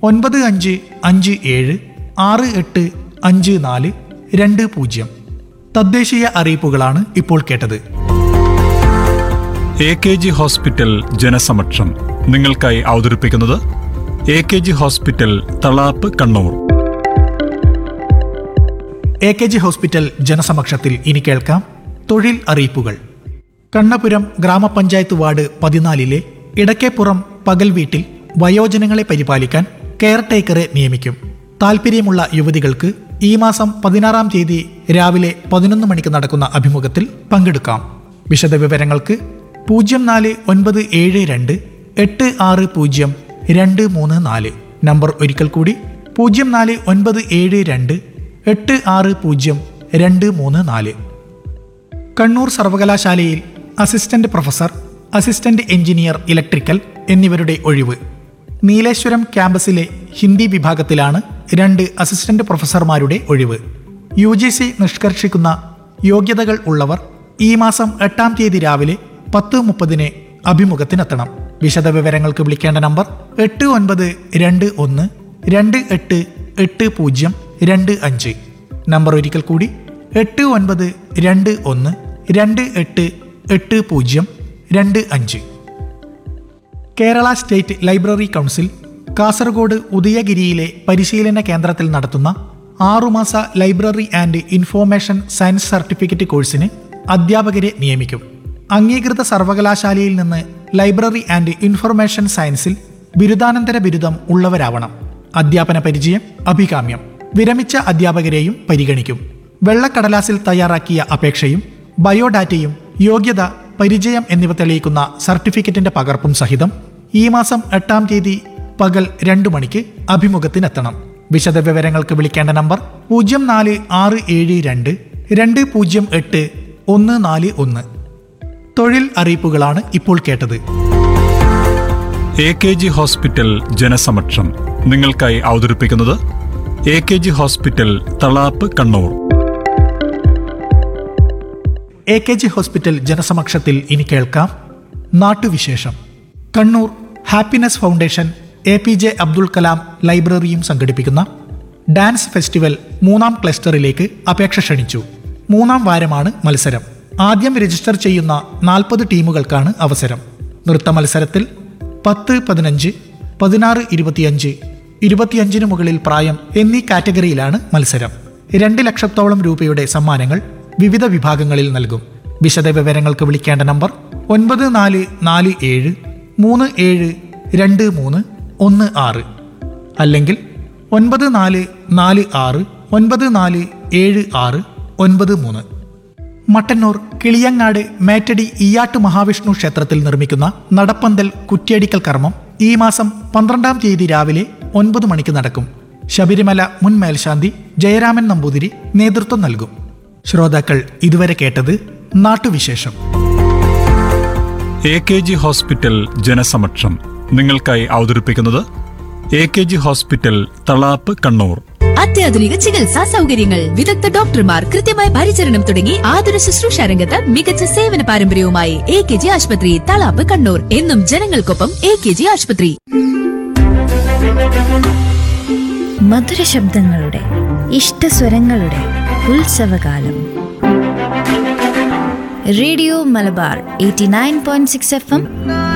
ഒൻപത് അഞ്ച് അഞ്ച് ഏഴ് ആറ് എട്ട് അഞ്ച് നാല് രണ്ട് പൂജ്യം തദ്ദേശീയ അറിയിപ്പുകളാണ് ഇപ്പോൾ കേട്ടത് എ കെ ജി ഹോസ്പിറ്റൽ ജനസമക്ഷം നിങ്ങൾക്കായി അവതരിപ്പിക്കുന്നത് A K G hospital Thalap Kannur A K G hospital ജനസമക്ഷത്തിൽ ഇനി കേൾക്കാം തൊഴിൽ അറിയിപ്പുകൾ കണ്ണപുരം ഗ്രാമപഞ്ചായത്ത് വാർഡ് പതിനാലിലെ ഇടക്കേപ്പുറം പകൽ വീട്ടിൽ വയോജനങ്ങളെ പരിപാലിക്കാൻ കെയർ ടേക്കറെ നിയമിക്കും താൽപ്പര്യമുള്ള യുവതികൾക്ക് ഈ മാസം പതിനാറാം തീയതി രാവിലെ പതിനൊന്ന് മണിക്ക് നടക്കുന്ന അഭിമുഖത്തിൽ പങ്കെടുക്കാം വിശദവിവരങ്ങൾക്ക് പൂജ്യം നാല് ഒൻപത് ഏഴ് രണ്ട് എട്ട് ആറ് പൂജ്യം രണ്ട് മൂന്ന് നാല് നമ്പർ ഒരിക്കൽ കൂടി പൂജ്യം നാല് ഒൻപത് ഏഴ് രണ്ട് എട്ട് ആറ് പൂജ്യം രണ്ട് മൂന്ന് നാല് കണ്ണൂർ സർവകലാശാലയിൽ assistant professor assistant engineer electrical എന്നിവരുടെ ഒഴിവ് നീലേശ്വരം ക്യാമ്പസിലെ ഹിന്ദി വിഭാഗത്തിലാണ് രണ്ട് അസിസ്റ്റന്റ് പ്രൊഫസർമാരുടെ ഒഴിവ് യു ജി സി നിഷ്കർഷിക്കുന്ന യോഗ്യതകൾ ഉള്ളവർ ഈ മാസം എട്ടാം തീയതി രാവിലെ പത്ത് മുപ്പതിന് അഭിമുഖത്തിനെത്തണം വിശദവിവരങ്ങൾക്ക് വിളിക്കേണ്ട നമ്പർ എട്ട് ഒൻപത് രണ്ട് ഒന്ന് രണ്ട് എട്ട് എട്ട് പൂജ്യം രണ്ട് അഞ്ച് നമ്പർ ഒരിക്കൽ കൂടി എട്ട് ഒൻപത് രണ്ട് ഒന്ന് രണ്ട് എട്ട് എട്ട് പൂജ്യം രണ്ട് അഞ്ച് Kerala state library council Kasaragod ഉദയഗിരിയിലെ പരിശീലന കേന്ദ്രത്തിൽ നടത്തുന്ന ആറുമാസ library and information science certificate കോഴ്സിന് അധ്യാപകരെ നിയമിക്കും അംഗീകൃത സർവകലാശാലയിൽ നിന്ന് ലൈബ്രറി ആൻഡ് ഇൻഫർമേഷൻ സയൻസിൽ ബിരുദാനന്തര ബിരുദം ഉള്ളവരാവണം അധ്യാപന പരിചയം അഭികാമ്യം വിരമിച്ച അധ്യാപകരെയും പരിഗണിക്കും വെള്ളക്കടലാസിൽ തയ്യാറാക്കിയ അപേക്ഷയും ബയോഡാറ്റയും യോഗ്യത പരിചയം എന്നിവ തെളിയിക്കുന്ന സർട്ടിഫിക്കറ്റിന്റെ പകർപ്പും സഹിതം ഈ മാസം എട്ടാം തീയതി പകൽ രണ്ടു മണിക്ക് അഭിമുഖത്തിനെത്തണം വിശദവിവരങ്ങൾക്ക് വിളിക്കേണ്ട നമ്പർ പൂജ്യം നാല് ആറ് ഏഴ് രണ്ട് രണ്ട് പൂജ്യം എട്ട് ഒന്ന് നാല് ഒന്ന് തൊഴിൽ അറിയിപ്പുകളാണ് ഇപ്പോൾ കേട്ടത് എ കെ ജി ഹോസ്പിറ്റൽ ജനസമക്ഷം നിങ്ങൾക്കായി അവതരിപ്പിക്കുന്നത് A K G hospital Thalap Kannur A K G hospital ജനസമക്ഷത്തിൽ ഇനി കേൾക്കാം നാട്ടുവിശേഷം Kannur happiness foundation A P J Abdul Kalam ലൈബ്രറിയും സംഘടിപ്പിക്കുന്ന ഡാൻസ് ഫെസ്റ്റിവൽ മൂന്നാം ക്ലസ്റ്ററിലേക്ക് അപേക്ഷ ക്ഷണിച്ചു മൂന്നാം വാരമാണ് മത്സരം ആദ്യം രജിസ്റ്റർ ചെയ്യുന്ന നാൽപ്പത് ടീമുകൾക്കാണ് അവസരം നൃത്ത മത്സരത്തിൽ പത്ത് പതിനഞ്ച് പതിനാറ് ഇരുപത്തിയഞ്ച് ഇരുപത്തിയഞ്ചിന് മുകളിൽ പ്രായം എന്നീ കാറ്റഗറിയിലാണ് മത്സരം രണ്ട് ലക്ഷത്തോളം രൂപയുടെ സമ്മാനങ്ങൾ വിവിധ വിഭാഗങ്ങളിൽ നൽകും വിശദവിവരങ്ങൾക്ക് വിളിക്കേണ്ട നമ്പർ ഒൻപത് നാല് നാല് ഏഴ് മൂന്ന് ഏഴ് രണ്ട് മൂന്ന് ഒന്ന് ആറ് അല്ലെങ്കിൽ ഒൻപത് നാല് നാല് ആറ് ഒൻപത് നാല് ഏഴ് ആറ് ഒൻപത് മൂന്ന് മട്ടന്നൂർ കിളിയങ്ങാട് മേറ്റടി ഈയാട്ട് മഹാവിഷ്ണു ക്ഷേത്രത്തിൽ നിർമ്മിക്കുന്ന നടപ്പന്തൽ കുറ്റിയടിക്കൽ കർമ്മം ഈ മാസം പന്ത്രണ്ടാം തീയതി രാവിലെ ഒൻപത് മണിക്ക് നടക്കും ശബരിമല മുൻ മേൽശാന്തി ജയരാമൻ നമ്പൂതിരി നേതൃത്വം നൽകും ശ്രോതാക്കൾ ഇതുവരെ കേട്ടത് നാട്ടുവിശേഷം എ കെ ജി ഹോസ്പിറ്റൽ ജനസമക്ഷം നിങ്ങൾക്കായി അവതരിപ്പിക്കുന്നത് A K G hospital Thalap Kannur അത്യാധുനിക ചികിത്സാ സൗകര്യങ്ങൾ വിദഗ്ധ ഡോക്ടർമാർ കൃത്യമായ പരിചരണം തുടങ്ങി ആതുര ശുശ്രൂഷ രംഗത്ത് മികച്ച സേവന പാരമ്പര്യവുമായി എ കെ ജി ആശുപത്രി തളാപ്പ് കണ്ണൂർ എന്നും ജനങ്ങൾക്കൊപ്പം എ കെ ജി ആശുപത്രി മധുര ശബ്ദങ്ങളുടെ ഇഷ്ടസ്വരങ്ങളുടെ ഉത്സവകാലം radio Malabar eighty nine point six F M